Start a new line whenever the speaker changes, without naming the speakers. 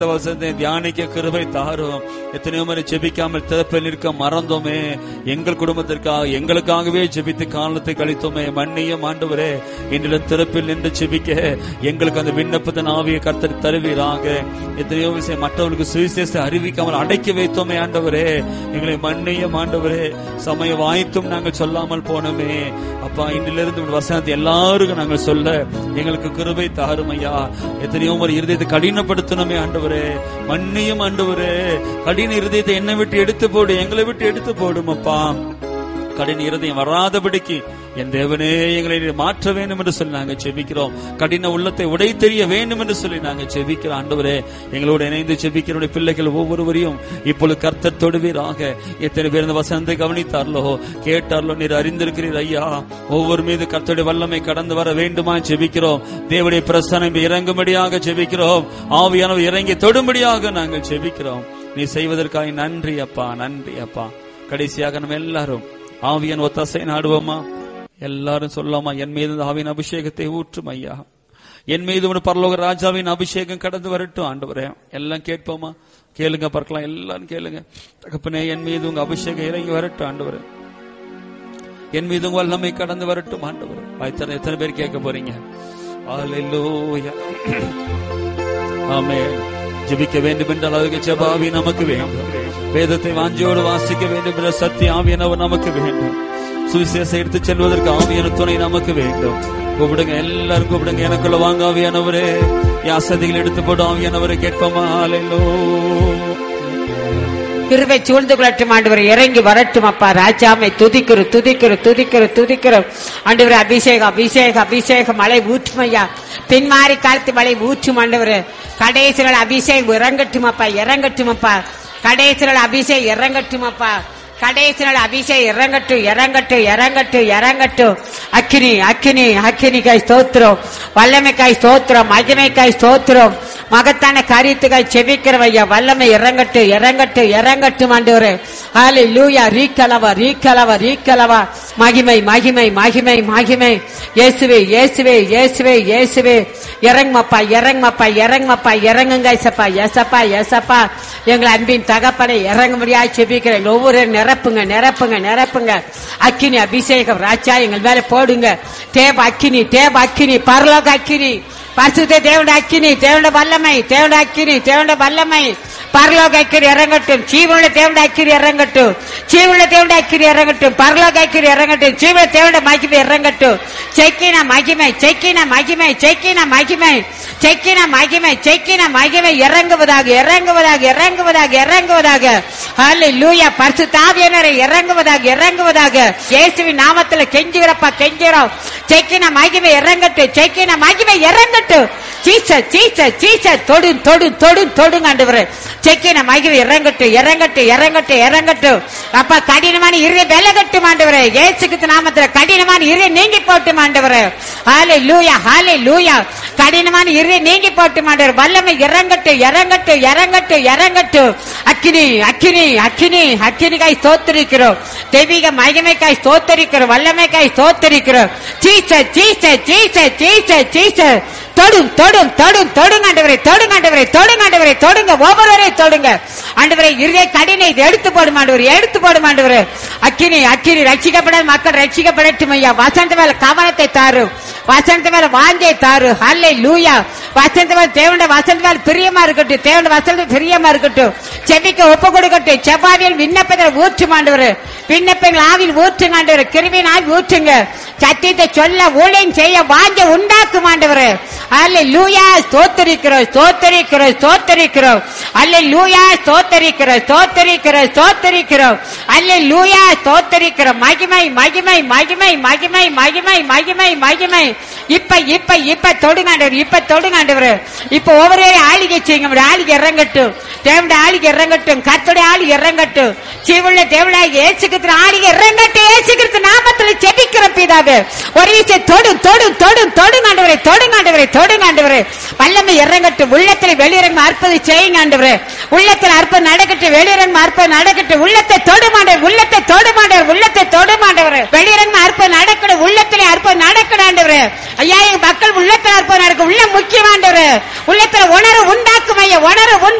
வசனத்தை தியானிக்க கிருபை தாரும் எத்தனையோ முறை ஜெபிக்காமல் திறப்பில் நிற்க மறந்தோமே எங்கள் குடும்பத்திற்காக எங்களுக்காகவே ஜெபித்து காலத்தை கழித்தோமே மன்னியும் ஆண்டவரே இன்றிலும் திறப்பில் நின்று ஜெபிக்க எங்களுக்கு அந்த விண்ணப்பத்தின் ஆவியை கர்த்தர் தருவீராக எத்தனையோ விஷயம் மற்றவர்களுக்கு சுவிசேஷத்தை அறிவிக்காமல் அடக்கி வைத்தோமே ஆண்டவரே எங்களை மன்னியும் ஆண்டவரே சமய வாய்த்தும் நாங்கள் சொல்லாமல் போனோமே அப்பா இன்றிலிருந்து உன் வசனத்தை எல்லாருக்கும் நாங்கள் சொல்ல எங்களுக்கு கிருபை தாரும் ஐயா எத்தனையோ ஒரு இருதயத்தை கடினப்படுத்தணுமே ஆண்டவரே மன்னியும் ஆண்டவரே கடின இருதயத்தை என்னை விட்டு எடுத்து போடு எங்களை விட்டு எடுத்து போடும் அப்பா கடின இருதயம் வராதபடிக்கு என் தேவனே எங்களை நீர் மாற்ற வேண்டும் என்று சொல்லி நாங்கள் செபிக்கிறோம் கடின உள்ளத்தை உடை தெரிய வேண்டும் என்று சொல்லி நாங்கள் செபிக்கிறோம் ஆண்டவரே எங்களோடு இணைந்து செபிக்கிற பிள்ளைகள் ஒவ்வொருவரையும் இப்பொழுது கர்த்தர் தொடுவீராக எத்தனை பேர் இந்த வசனத்தை கவனித்தார்களோ கேட்டார்களோ நீர் அறிந்திருக்கிறீர் ஐயா ஒவ்வொரு மீது கர்த்தருடைய வல்லமை கடந்து வர வேண்டுமா செபிக்கிறோம் தேவனுடைய பிரசனம் இறங்கும்படியாக செபிக்கிறோம் ஆவியானவர் இறங்கி தொடும்படியாக நாங்கள் செபிக்கிறோம் நீ செய்வதற்காக நன்றி அப்பா நன்றி அப்பா கடைசியாக நம்ம எல்லாரும் ஆவியன் ஒத்தாசை நாடுவோமா எல்லாரும் சொல்லாமா என் மீது இந்த ஆவியின் அபிஷேகத்தை ஊற்றும் ஐயா என் மீது ஒரு பரலோக ராஜாவின் அபிஷேகம் கடந்து வரட்டும் ஆண்டவரே எல்லாம் கேட்போமா கேளுங்க பார்க்கலாம் எல்லாரும் கேளுங்க தகப்பனே என் மீது உங்க அபிஷேகம் இறங்கி வரட்டும் ஆண்டவரே என் மீது உங்க வல்லமை கடந்து வரட்டும் ஆண்டவர் எத்தனை எத்தனை பேர் கேட்க போறீங்க ஹalleluya ஆமென் ஜெபிக்க வேண்டும் என்ற அளவுக்கு ஜெபாவி நமக்கு வேண்டும் வேதத்தை வாஞ்சியோடு வாசிக்க வேண்டும் என்ற சத்திய ஆவியனவர் நமக்கு வேண்டும் சுவிசேஷம் எடுத்து செல்வதற்கு ஆவியான துணை நமக்கு வேண்டும் கூப்பிடுங்க எல்லாரும் கூப்பிடுங்க எனக்குள்ள வாங்க ஆவியானவரே என் அசதிகள் எடுத்து போடும் ஆவியானவரை கேட்போமா ஹalleluya
கிருபை சூழ்ந்து கொள்ளட்டும் ஆண்டவர் இறங்கி வரட்டும் அப்பா ராஜாமை துதிக்கிறோம் துதிக்கிறோம் துதிக்கிறோம் துதிக்கிறோம் ஆண்டவர் அபிஷேகம் அபிஷேகம் அபிஷேகம் மழை ஊற்றுமையா பின்மாறி காலத்து மழை ஊற்றும் ஆண்டவர் கடைசிகள் அபிஷேகம் இறங்கட்டும் அப்பா இறங்கட்டும் அப்பா கடைசிகள் அபிஷேகம் இறங்கட்டும் அப்பா கடைசி நாள் அபிஷேகம் இறங்கட்டும் இறங்கட்டும் இறங்கட்டும் இறங்கட்டும் அக்கினி அக்கினி அக்கினிக்காய் ஸ்தோத்திரம் வல்லமைக்காய் ஸ்தோத்திரம் மகிமைக்காய் ஸ்தோத்திரம் மகத்தான காரியத்துக்காய் செபிக்கிறவ ஐயா வல்லமை இறங்கட்டும் இறங்கட்டும் இறங்கட்டும் ஆண்டவரே ஹாலே லூயா ரீக்கலவா ரீக்கலவா ரீக்கலவா மகிமை மகிமை மகிமை மகிமை இயேசுவே இயேசுவே இயேசுவே இயேசுவே இறங்குமப்பா இறங்குமப்பா இறங்குமப்பா இறங்குங்க ஏசப்பா ஏசப்பா ஏசப்பா எங்களை அன்பின் தகப்பனை இறங்க முடியாது செபிக்கிறேன் ஒவ்வொரு நிரப்புங்க நிரப்புங்க நிரப்புங்க அக்கினி அபிஷேகம் ராஜா எங்கள் மேல போடுங்க தேவ அக்கினி தேவ அக்கினி பரலோக அக்கினி பரிசுத்த தேவண்ட அக்கினி தேவண்ட வல்லமை தேவண்ட அக்கினி தேவண்ட வல்லமை பரலோக அக்கிரி இறங்கட்டும் ஜீவனுள்ள தேவண்ட அக்கிரி இறங்கட்டும் ஜீவனுள்ள தேவண்ட அக்கிரி இறங்கட்டும் பரலோக அக்கிரி இறங்கட்டும் ஜீவன தேவண்ட மகிமை இறங்கட்டும் செக்கின மகிமை செக்கின மகிமை செக்கின மகிமை செக்கின மகிமை செக்கின மகிமை இறங்குவதாக இறங்குவதாக இறங்குவதாக இறங்குவதாக ஹalleluya லூயா பரிசு தாவியனரை இறங்குவதாக இறங்குவதாக இயேசுவின் நாமத்துல கெஞ்சுகிறப்பா கெஞ்சுகிறோம் செக்கின மகிமை இறங்கட்டும் செக்கின மகிமை இறங்கட்டும் சீச்ச சீச்ச சீச்ச தொடு தொடு தொடு தொடுங்க ஆண்டவரே செக்கின மகிமை இறங்கட்டும் இறங்கட்டும் இறங்கட்டும் இறங்கட்டும் அப்பா கடினமான இறுதி விலகட்டும் ஆண்டவரே இயேசுக்கு நாமத்துல கடினமான இறுதி நீங்கி போட்டும் ஆண்டவரே ஹாலே லூயா ஹாலே லூயா கடினமான இறுதி நீங்கி போட்டும் ஆண்டவர் வல்லமை இறங்கட்டும் இறங்கட்டும் இறங்கட்டும் இறங்கட்டும் அக்கினி அக்கினி அக்கினி அக்கினிக்காய் ஸ்தோத்தரிக்கிறோம் தெய்வீக மகிமைக்காய் ஸ்தோத்தரிக்கிறோம் வல்லமைக்காய் ஸ்தோத்தரிக்கிறோம் சீச்ச சீச்ச சீச்ச சீச்ச சீச்ச தொடும் தொடும் தொடும் தொடுங்க ஆண்டவரை தொடுங்க ஆண்டவரை தொடுங்க ஆண்டவரை தொடுங்க ஒவ்வொருவரை தொடுங்க ஆண்டவரை இருதய கடினை இது எடுத்து போடும் ஆண்டவர் எடுத்து போடும் ஆண்டவர் அக்கினி அக்கினி ரட்சிக்கப்படாத மக்கள் ரட்சிக்கப்படட்டும் ஐயா வசந்த மேல கவனத்தை தாரும் வசந்த மேல வாஞ்சை தாரு ஹல்லே லூயா வசந்த மேல தேவண்ட வசந்த மேல பிரியமா இருக்கட்டும் தேவண்ட வசந்த பிரியமா இருக்கட்டும் செவிக்க ஒப்பு கொடுக்கட்டும் செவ்வாவியல் விண்ணப்பத்தில் ஊற்றும் ஆண்டவர் விண்ணப்பங்கள் ஆவில் ஊற்றுங்க ஆண்டவர் கிருவின் ஆவி ஊற்றுங்க சத்தியத்தை சொல்ல ஊழியம் செய்ய வாஞ்ச உண்டாக்கும் ஆண்டவர் அல்ல லூயா ஸ்தோத்தரிக்கிறோம் ஸ்தோத்தரிக்கிறோம் ஸ்தோத்தரிக்கிறோம் அல்ல லூயா ஸ்தோத்தரிக்கிறோம் ஸ்தோத்தரிக்கிறோம் ஸ்தோத்தரிக்கிறோம் அல்ல லூயா ஸ்தோத்தரிக்கிறோம் மகிமை மகிமை மகிமை மகிமை மகிமை மகிமை மகிமை இப்ப இப்ப இப்ப தொடுங்காண்டவர் இப்ப தொடுங்காண்டவர் இப்ப ஒவ்வொரு ஆளிகை செய்யுங்க ஆளிகை இறங்கட்டும் தேவனுடைய ஆளுக்கு இறங்கட்டும் கத்துடைய ஆளு இறங்கட்டும் ஜீவுள்ள தேவனாய் ஏசுகிறது ஆளுக்கு இறங்கட்டும் ஏசுகிறது நாமத்துல செபிக்கிற பிதாவே ஒரு விஷயம் தொடு தொடு தொடு தொடு ஆண்டவரே தொடு ஆண்டவரே தொடு ஆண்டவரே வல்லமை இறங்கட்டும் உள்ளத்துல வெளியிறங்க அற்பது செய்யுங்க ஆண்டவரே உள்ளத்துல அற்பம் நடக்கட்டும் வெளியிறங்க அற்பம் நடக்கட்டும் உள்ளத்தை தொடு மாண்டவர் உள்ளத்தை தொடு மாண்டவர் உள்ளத்தை தொடு மாண்டவர் வெளியிறங்க அற்பம் நடக்கணும் உள்ளத்திலே அற்பம் நடக்கணும் ஆண்டவரே ஐயா எங்க மக்கள் உள்ளத்துல அற்பம் நடக்கும் உள்ள முக்கியமாண்டவர் உள்ளத்துல உணர்வு உண்டாக்கும் ஐயா உணர்வு உண்டாக்கும்